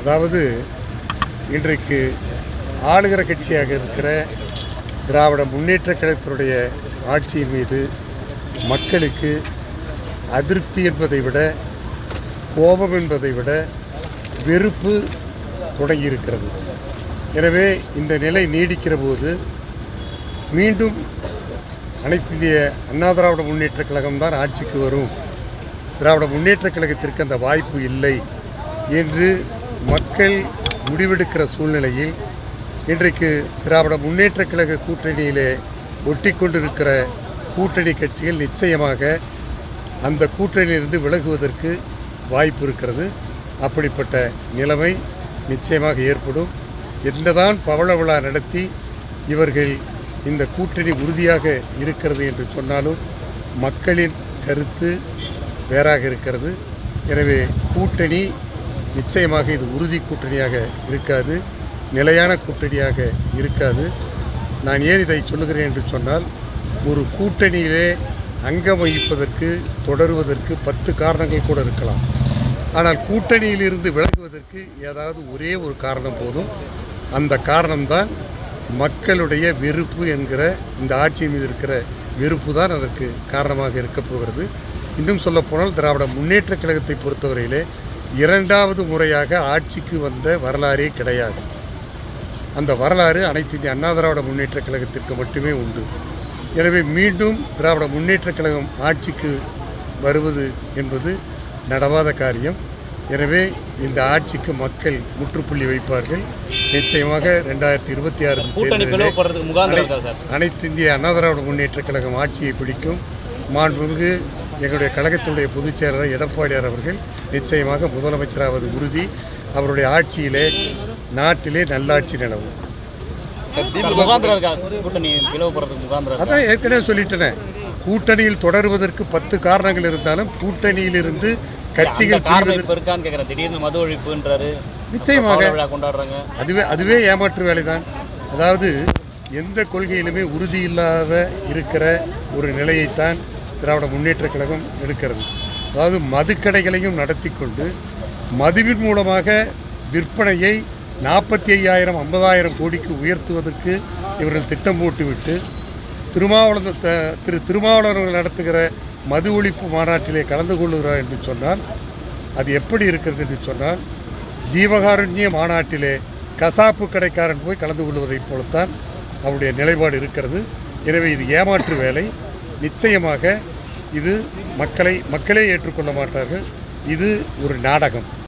அதாவது இன்றைக்கு ஆளுகிற கட்சியாக இருக்கிற திராவிட முன்னேற்ற கழகத்தினுடைய ஆட்சியின் மீது மக்களுக்கு அதிருப்தி என்பதை விட கோபம் என்பதை விட வெறுப்பு தொடங்கியிருக்கிறது எனவே இந்த நிலை நீடிக்கிற போது மீண்டும் அனைத்து இந்திய அண்ணா திராவிட முன்னேற்ற கழகம் தான் ஆட்சிக்கு வரும் திராவிட முன்னேற்ற கழகத்திற்கு அந்த வாய்ப்பு இல்லை என்று மக்கள் முடிவெடுக்கிற சூழ்நிலையில் இன்றைக்கு திராவிட முன்னேற்ற கழக கூட்டணியிலே ஒட்டி கொண்டிருக்கிற கூட்டணி கட்சிகள் நிச்சயமாக அந்த கூட்டணியிலிருந்து விலகுவதற்கு வாய்ப்பு இருக்கிறது அப்படிப்பட்ட நிலைமை நிச்சயமாக ஏற்படும் என்னதான் பவள விழா நடத்தி இவர்கள் இந்த கூட்டணி உறுதியாக இருக்கிறது என்று சொன்னாலும் மக்களின் கருத்து வேறாக இருக்கிறது எனவே கூட்டணி நிச்சயமாக இது உறுதி கூட்டணியாக இருக்காது நிலையான கூட்டணியாக இருக்காது நான் ஏன் இதை சொல்லுகிறேன் என்று சொன்னால் ஒரு கூட்டணியிலே அங்கம் வகிப்பதற்கு தொடருவதற்கு பத்து காரணங்கள் கூட இருக்கலாம் ஆனால் கூட்டணியிலிருந்து விலகுவதற்கு ஏதாவது ஒரே ஒரு காரணம் போதும் அந்த காரணம்தான் மக்களுடைய வெறுப்பு என்கிற இந்த ஆட்சியின் மீது இருக்கிற வெறுப்பு தான் அதற்கு காரணமாக இருக்கப் போகிறது இன்னும் சொல்லப்போனால் திராவிட முன்னேற்ற கழகத்தை பொறுத்தவரையிலே இரண்டாவது முறையாக ஆட்சிக்கு வந்த வரலாறே கிடையாது அந்த வரலாறு அனைத்து இந்திய அண்ணா திராவிட முன்னேற்ற கழகத்திற்கு மட்டுமே உண்டு எனவே மீண்டும் திராவிட முன்னேற்ற கழகம் ஆட்சிக்கு வருவது என்பது நடவாத காரியம் எனவே இந்த ஆட்சிக்கு மக்கள் முற்றுப்புள்ளி வைப்பார்கள் நிச்சயமாக ரெண்டாயிரத்தி இருபத்தி ஆறு கூட்டணி பிளவுபடுறதுக்கு முகாந்திரம் இருக்கா சார் அனைத்து இந்திய அண்ணா திராவிட முன்னேற்ற கழகம் ஆட்சியை பிடிக்கும் மாண்புமிகு எங்களுடைய கழகத்தினுடைய பொதுச் செயலாளர் எடப்பாடியார் அவர்கள் நிச்சயமாக முதலமைச்சராவது உறுதி அவருடைய ஆட்சியிலே நாட்டிலே நல்லாட்சி நிலவும் சார், முகாந்திரம் இருக்கா கூட்டணி பிளவுபடுறதுக்கு முகாந்திரம் இருக்கா? அதான் ஏற்கனவே சொல்லிட்டேனே கூட்டணியில் தொடருவதற்கு பத்து காரணங்கள் இருந்தாலும் கூட்டணியிலிருந்து அந்த கட்சிகள் காரணம் பிரிவது இப்ப இருக்கான்னு கேக்குறேன் திடீர்னு மது ஒழிப்புன்றாரு நிச்சயமாக. பவள விழா கொண்டாடுறாங்க அதுவே அதுவே ஏமாற்று வேலைதான் அதாவது எந்த கொள்கையிலுமே உறுதி இல்லாத இருக்கிற ஒரு நிலையைத்தான் திராவிட முன்னேற்ற கழகம் எடுக்கிறது அதாவது மதுக்கடைகளையும் நடத்தி கொண்டு மதுவின் மூலமாக விற்பனையை நாற்பத்தி ஐயாயிரம் ஐம்பதாயிரம் கோடிக்கு உயர்த்துவதற்கு இவர்கள் திட்டம் போட்டுவிட்டு திருமாவளவன் த- திரு திருமாவளவன் அவர்கள் நடத்துகிற மது ஒழிப்பு மாநாட்டிலே கலந்து கொள்கிறார் என்று சொன்னால் அது எப்படி இருக்கிறது என்று சொன்னால் ஜீவகாருண்ய மாநாட்டிலே கசாப்பு கடைக்காரன் போய் கலந்து கொள்வதைப் போலத்தான் அவருடைய நிலைப்பாடு இருக்கிறது எனவே இது ஏமாற்று வேலை நிச்சயமாக இது மக்களை மக்களே ஏற்றுக்கொள்ள மாட்டார்கள் இது ஒரு நாடகம்